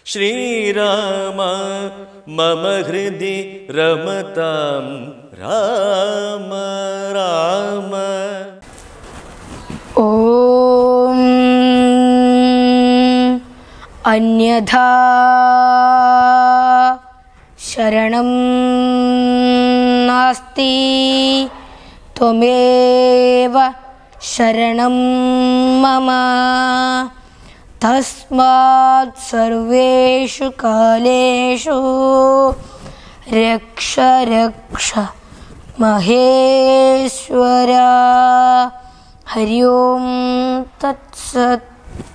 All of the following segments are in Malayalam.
ശ്രീരാമ മമ ഹൃദി രമതാം രാമ രാമ ॐ अन्यथा शरणं नास्ति त्वमेव शरणं मम तस्मात् सर्वेषु कालेषु रक्ष रक्ष മഹേശ്വര ഹരി ഓം തത്സത്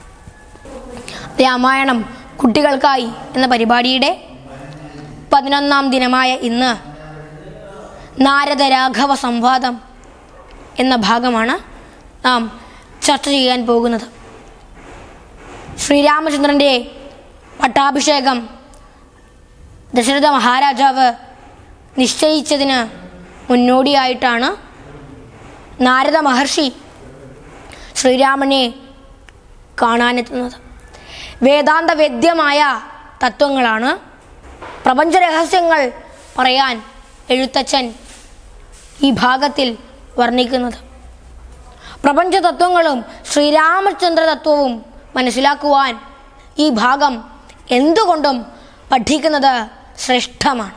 രാമായണം കുട്ടികൾക്കായി എന്ന പരിപാടിയുടെ പതിനൊന്നാം ദിനമായ ഇന്ന് നാരദ രാഘവ സംവാദം എന്ന ഭാഗമാണ് നാം ചർച്ച ചെയ്യാൻ പോകുന്നത് ശ്രീരാമചന്ദ്രൻ്റെ പട്ടാഭിഷേകം ദശരഥ മഹാരാജാവ് നിശ്ചയിച്ചതിന് മുന്നോടിയായിട്ടാണ് നാരദ മഹർഷി ശ്രീരാമനെ കാണാനെത്തുന്നത് വേദാന്ത വേദ്യമായ തത്വങ്ങളാണ് പ്രപഞ്ച രഹസ്യങ്ങൾ പറയാൻ എഴുത്തച്ഛൻ ഈ ഭാഗത്തിൽ വർണ്ണിക്കുന്നത് പ്രപഞ്ച തത്വങ്ങളും ശ്രീരാമചന്ദ്ര തത്വവും മനസ്സിലാക്കുവാൻ ഈ ഭാഗം എന്തുകൊണ്ടും പഠിക്കുന്നത് ശ്രേഷ്ഠമാണ്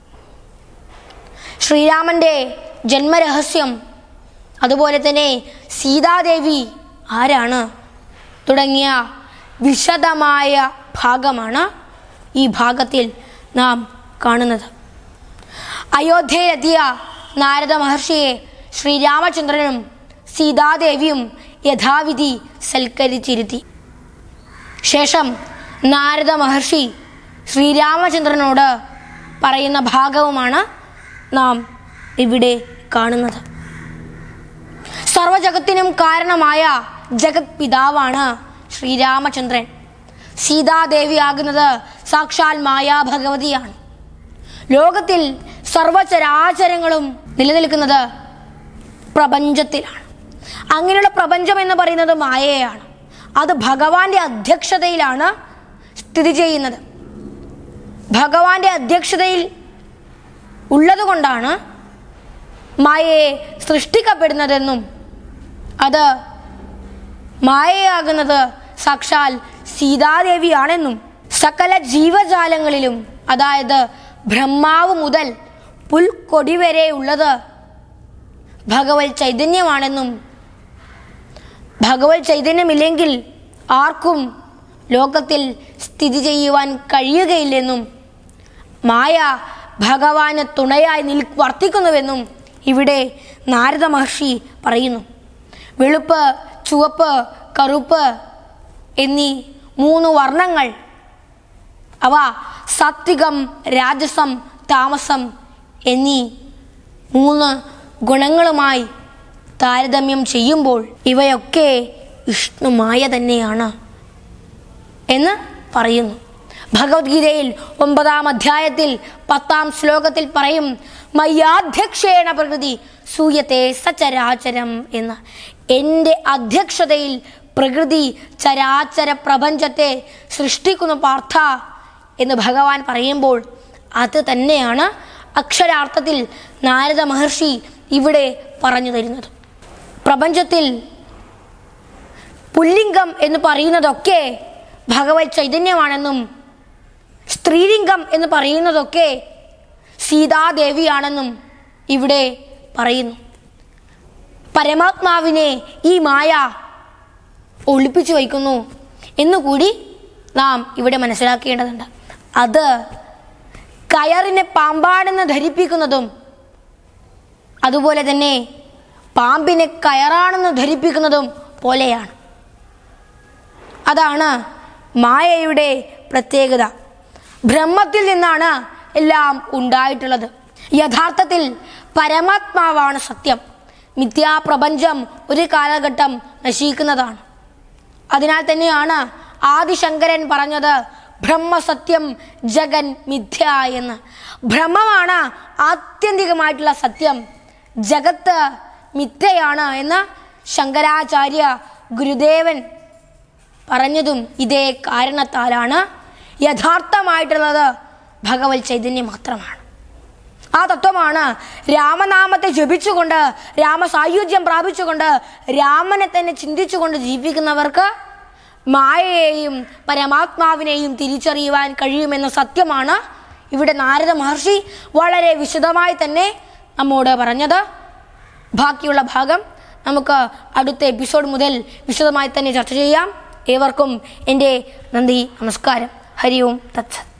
ശ്രീരാമൻ്റെ ജന്മരഹസ്യം അതുപോലെ തന്നെ സീതാദേവി ആരാണ് തുടങ്ങിയ വിശദമായ ഭാഗമാണ് ഈ ഭാഗത്തിൽ നാം കാണുന്നത് അയോധ്യയിലെത്തിയ നാരദ മഹർഷിയെ ശ്രീരാമചന്ദ്രനും സീതാദേവിയും യഥാവിധി സൽക്കരിച്ചിരുത്തി ശേഷം നാരദ മഹർഷി ശ്രീരാമചന്ദ്രനോട് പറയുന്ന ഭാഗവുമാണ് നാം ഇവിടെ കാണുന്നത് സർവജഗത്തിനും കാരണമായ ജഗത് പിതാവാണ് ശ്രീരാമചന്ദ്രൻ സീതാദേവിയാകുന്നത് സാക്ഷാൽ മായാ ഭഗവതിയാണ് ലോകത്തിൽ സർവചരാചരങ്ങളും നിലനിൽക്കുന്നത് പ്രപഞ്ചത്തിലാണ് അങ്ങനെയുള്ള പ്രപഞ്ചം എന്ന് പറയുന്നത് മായയാണ് അത് ഭഗവാന്റെ അധ്യക്ഷതയിലാണ് സ്ഥിതി ചെയ്യുന്നത് ഭഗവാന്റെ അധ്യക്ഷതയിൽ ഉള്ളതുകൊണ്ടാണ് മായയെ സൃഷ്ടിക്കപ്പെടുന്നതെന്നും അത് മായയാകുന്നത് സാക്ഷാൽ സീതാദേവിയാണെന്നും സകല ജീവജാലങ്ങളിലും അതായത് ബ്രഹ്മാവ് മുതൽ പുൽക്കൊടി വരെ ഉള്ളത് ഭഗവത് ചൈതന്യമാണെന്നും ഭഗവത് ചൈതന്യമില്ലെങ്കിൽ ആർക്കും ലോകത്തിൽ സ്ഥിതി ചെയ്യുവാൻ കഴിയുകയില്ലെന്നും മായ ഭഗവാന് തുണയായി നിൽ വർത്തിക്കുന്നുവെന്നും ഇവിടെ നാരദ മഹർഷി പറയുന്നു വെളുപ്പ് ചുവപ്പ് കറുപ്പ് എന്നീ മൂന്ന് വർണ്ണങ്ങൾ അവ സാത്വികം രാജസം താമസം എന്നീ മൂന്ന് ഗുണങ്ങളുമായി താരതമ്യം ചെയ്യുമ്പോൾ ഇവയൊക്കെ വിഷ്ണുമായ തന്നെയാണ് എന്ന് പറയുന്നു ഭഗവത്ഗീതയിൽ ഒമ്പതാം അധ്യായത്തിൽ പത്താം ശ്ലോകത്തിൽ പറയും മയ്യാധ്യക്ഷേണ പ്രകൃതി സൂയത്തെ സചരാചരം എന്ന് എൻ്റെ അധ്യക്ഷതയിൽ പ്രകൃതി ചരാചര പ്രപഞ്ചത്തെ സൃഷ്ടിക്കുന്നു പാർത്ഥ എന്ന് ഭഗവാൻ പറയുമ്പോൾ അത് തന്നെയാണ് അക്ഷരാർത്ഥത്തിൽ നാരദ മഹർഷി ഇവിടെ പറഞ്ഞു തരുന്നത് പ്രപഞ്ചത്തിൽ പുല്ലിംഗം എന്ന് പറയുന്നതൊക്കെ ഭഗവത് ചൈതന്യമാണെന്നും സ്ത്രീലിംഗം എന്ന് പറയുന്നതൊക്കെ സീതാദേവിയാണെന്നും ഇവിടെ പറയുന്നു പരമാത്മാവിനെ ഈ മായ ഒളിപ്പിച്ചു വയ്ക്കുന്നു എന്നുകൂടി നാം ഇവിടെ മനസ്സിലാക്കേണ്ടതുണ്ട് അത് കയറിനെ പാമ്പാണെന്ന് ധരിപ്പിക്കുന്നതും അതുപോലെ തന്നെ പാമ്പിനെ കയറാണെന്ന് ധരിപ്പിക്കുന്നതും പോലെയാണ് അതാണ് മായയുടെ പ്രത്യേകത ബ്രഹ്മത്തിൽ നിന്നാണ് എല്ലാം ഉണ്ടായിട്ടുള്ളത് യഥാർത്ഥത്തിൽ പരമാത്മാവാണ് സത്യം മിഥ്യാപ്രപഞ്ചം ഒരു കാലഘട്ടം നശിക്കുന്നതാണ് അതിനാൽ തന്നെയാണ് ആദിശങ്കരൻ പറഞ്ഞത് ബ്രഹ്മസത്യം ജഗൻ മിഥ്യ എന്ന് ബ്രഹ്മമാണ് ആത്യന്തികമായിട്ടുള്ള സത്യം ജഗത്ത് മിഥ്യയാണ് എന്ന് ശങ്കരാചാര്യ ഗുരുദേവൻ പറഞ്ഞതും ഇതേ കാരണത്താലാണ് യഥാർത്ഥമായിട്ടുള്ളത് ഭഗവത് ചൈതന്യം മാത്രമാണ് ആ തത്വമാണ് രാമനാമത്തെ ജപിച്ചുകൊണ്ട് രാമസായുജ്യം പ്രാപിച്ചുകൊണ്ട് രാമനെ തന്നെ ചിന്തിച്ചുകൊണ്ട് ജീവിക്കുന്നവർക്ക് മായയെയും പരമാത്മാവിനെയും തിരിച്ചറിയുവാൻ കഴിയുമെന്ന സത്യമാണ് ഇവിടെ നാരദ മഹർഷി വളരെ വിശദമായി തന്നെ നമ്മോട് പറഞ്ഞത് ബാക്കിയുള്ള ഭാഗം നമുക്ക് അടുത്ത എപ്പിസോഡ് മുതൽ വിശദമായി തന്നെ ചർച്ച ചെയ്യാം ഏവർക്കും എൻ്റെ നന്ദി നമസ്കാരം ഹരി ഓം തത്സത്